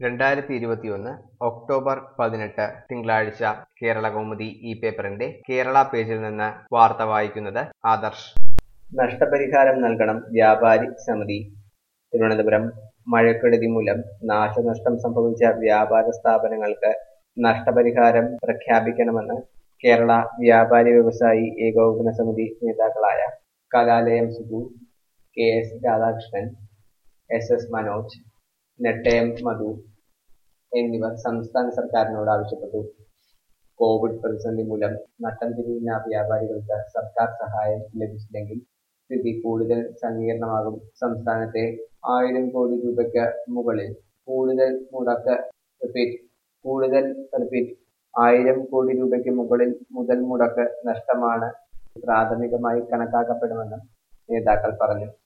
രണ്ടായിരത്തി ഇരുപത്തിയൊന്ന് ഒക്ടോബർ പതിനെട്ട് തിങ്കളാഴ്ച കേരള കൗമുദി ഈ പേപ്പറിന്റെ കേരള പേജിൽ നിന്ന് വാർത്ത വായിക്കുന്നത് ആദർശ് നഷ്ടപരിഹാരം നൽകണം വ്യാപാരി സമിതി തിരുവനന്തപുരം മഴക്കെടുതി മൂലം നാശനഷ്ടം സംഭവിച്ച വ്യാപാര സ്ഥാപനങ്ങൾക്ക് നഷ്ടപരിഹാരം പ്രഖ്യാപിക്കണമെന്ന് കേരള വ്യാപാരി വ്യവസായി ഏകോപന സമിതി നേതാക്കളായ Kalalayam Sudhu K S Radhakrishnan S S Manoj Nettayam Madhu എന്നിവർ സംസ്ഥാന സർക്കാരിനോട് ആവശ്യപ്പെട്ടു കോവിഡ് പ്രതിസന്ധി മൂലം നട്ടം തിരിയുന്ന വ്യാപാരികൾക്ക് സർക്കാർ സഹായം ലഭിച്ചില്ലെങ്കിൽ സ്ഥിതി കൂടുതൽ സങ്കീർണമാകും സംസ്ഥാനത്തെ ആയിരം കോടി രൂപയ്ക്ക് മുകളിൽ കൂടുതൽ മുടക്ക് റിപ്പീറ്റ് കൂടുതൽ റിപ്പീറ്റ് ആയിരം കോടി രൂപയ്ക്ക് മുകളിൽ മുതൽ മുടക്ക് നഷ്ടമാണ് പ്രാഥമികമായി കണക്കാക്കപ്പെടുമെന്നും നേതാക്കൾ പറഞ്ഞു